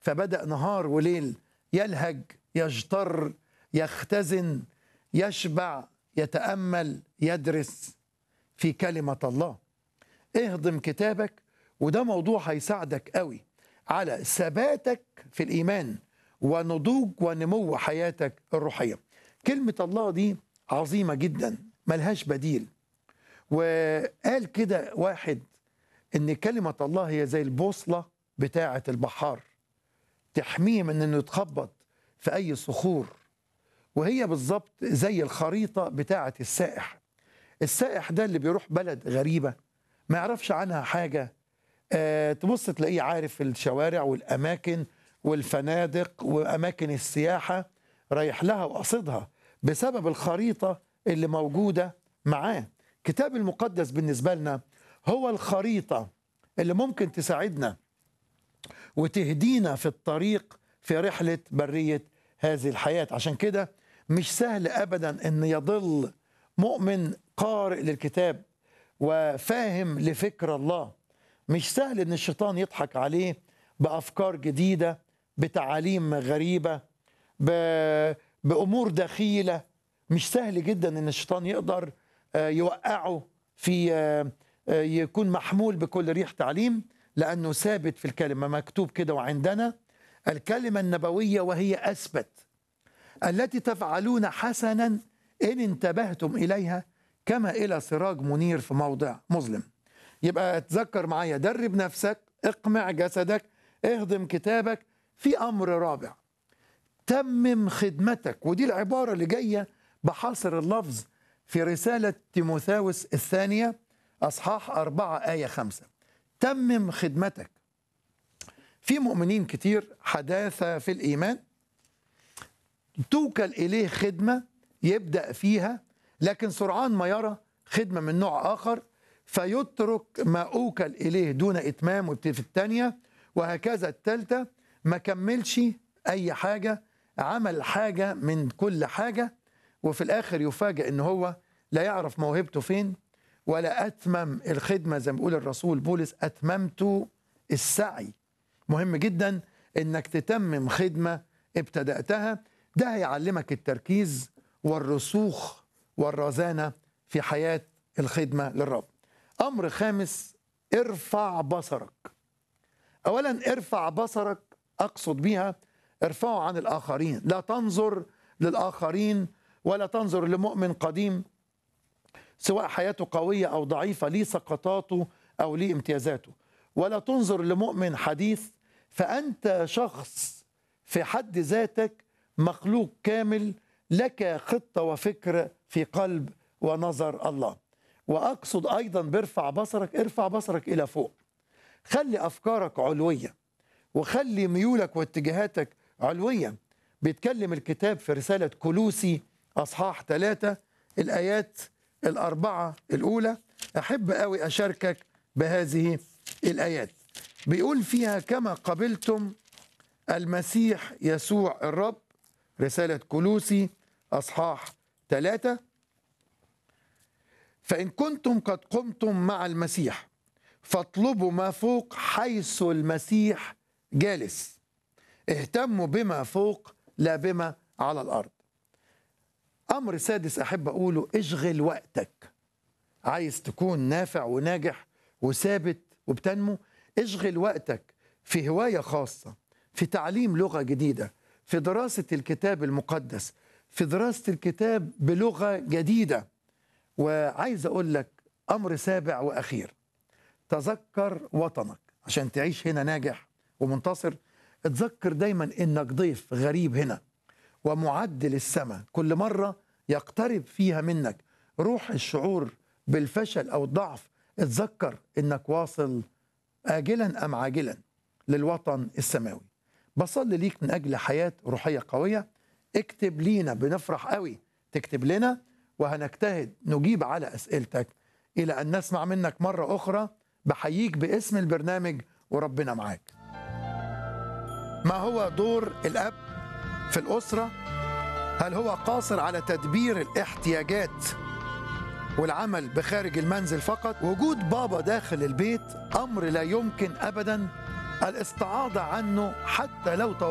فبدأ نهار وليل يلهج يجتر يختزن يشبع يتأمل يدرس في كلمة الله اهضم كتابك وده موضوع هيساعدك قوي على ثباتك في الإيمان ونضوج ونمو حياتك الروحية كلمة الله دي عظيمة جدا ملهاش بديل وقال كده واحد ان كلمة الله هي زي البوصلة بتاعة البحار تحميه من انه يتخبط في اي صخور وهي بالظبط زي الخريطة بتاعة السائح السائح ده اللي بيروح بلد غريبة ما يعرفش عنها حاجة أه تبص تلاقيه عارف الشوارع والأماكن والفنادق وأماكن السياحة رايح لها وقصدها بسبب الخريطة اللي موجودة معاه كتاب المقدس بالنسبة لنا هو الخريطة اللي ممكن تساعدنا وتهدينا في الطريق في رحلة برية هذه الحياة عشان كده مش سهل أبدا أن يضل مؤمن قارئ للكتاب وفاهم لفكر الله مش سهل أن الشيطان يضحك عليه بأفكار جديدة بتعاليم غريبة بأمور دخيلة مش سهل جدا أن الشيطان يقدر يوقعه في يكون محمول بكل ريح تعليم لأنه ثابت في الكلمة مكتوب كده وعندنا الكلمة النبوية وهي أثبت التي تفعلون حسنا إن انتبهتم إليها كما إلى سراج منير في موضع مظلم يبقى تذكر معايا درب نفسك اقمع جسدك اهضم كتابك في أمر رابع تمم خدمتك ودي العبارة اللي جاية بحاصر اللفظ في رسالة تيموثاوس الثانية أصحاح أربعة آية خمسة تمم خدمتك في مؤمنين كتير حداثة في الإيمان توكل إليه خدمة يبدأ فيها لكن سرعان ما يرى خدمة من نوع آخر فيترك ما أوكل إليه دون إتمام ويبتدي في الثانية وهكذا الثالثة ما كملش أي حاجة عمل حاجة من كل حاجة وفي الآخر يفاجأ إن هو لا يعرف موهبته فين ولا أتمم الخدمة زي ما بيقول الرسول بولس أتممت السعي مهم جدا إنك تتمم خدمة ابتدأتها ده هيعلمك التركيز والرسوخ والرزانة في حياة الخدمة للرب أمر خامس ارفع بصرك أولا ارفع بصرك أقصد بيها ارفعه عن الآخرين لا تنظر للآخرين ولا تنظر لمؤمن قديم سواء حياته قوية أو ضعيفة ليه سقطاته أو ليه امتيازاته ولا تنظر لمؤمن حديث فأنت شخص في حد ذاتك مخلوق كامل لك خطة وفكر في قلب ونظر الله وأقصد أيضا بارفع بصرك ارفع بصرك إلى فوق خلي أفكارك علوية وخلي ميولك واتجاهاتك علوية بيتكلم الكتاب في رسالة كلوسي أصحاح ثلاثة الآيات الأربعة الأولى أحب أوي أشاركك بهذه الآيات بيقول فيها كما قبلتم المسيح يسوع الرب رسالة كلوسي أصحاح ثلاثة فإن كنتم قد قمتم مع المسيح فاطلبوا ما فوق حيث المسيح جالس اهتموا بما فوق لا بما على الأرض أمر سادس أحب أقوله اشغل وقتك عايز تكون نافع وناجح وثابت وبتنمو اشغل وقتك في هواية خاصة في تعليم لغة جديدة في دراسة الكتاب المقدس في دراسة الكتاب بلغة جديدة وعايز أقول لك أمر سابع وأخير تذكر وطنك عشان تعيش هنا ناجح ومنتصر اتذكر دايما إنك ضيف غريب هنا ومعدل السماء كل مرة يقترب فيها منك روح الشعور بالفشل أو الضعف اتذكر إنك واصل آجلا أم عاجلا للوطن السماوي بصلي ليك من أجل حياة روحية قوية اكتب لينا بنفرح قوي تكتب لنا وهنجتهد نجيب على أسئلتك إلى أن نسمع منك مرة أخرى بحييك باسم البرنامج وربنا معاك ما هو دور الأب في الأسرة هل هو قاصر على تدبير الاحتياجات والعمل بخارج المنزل فقط وجود بابا داخل البيت أمر لا يمكن أبدا الاستعاضة عنه حتى لو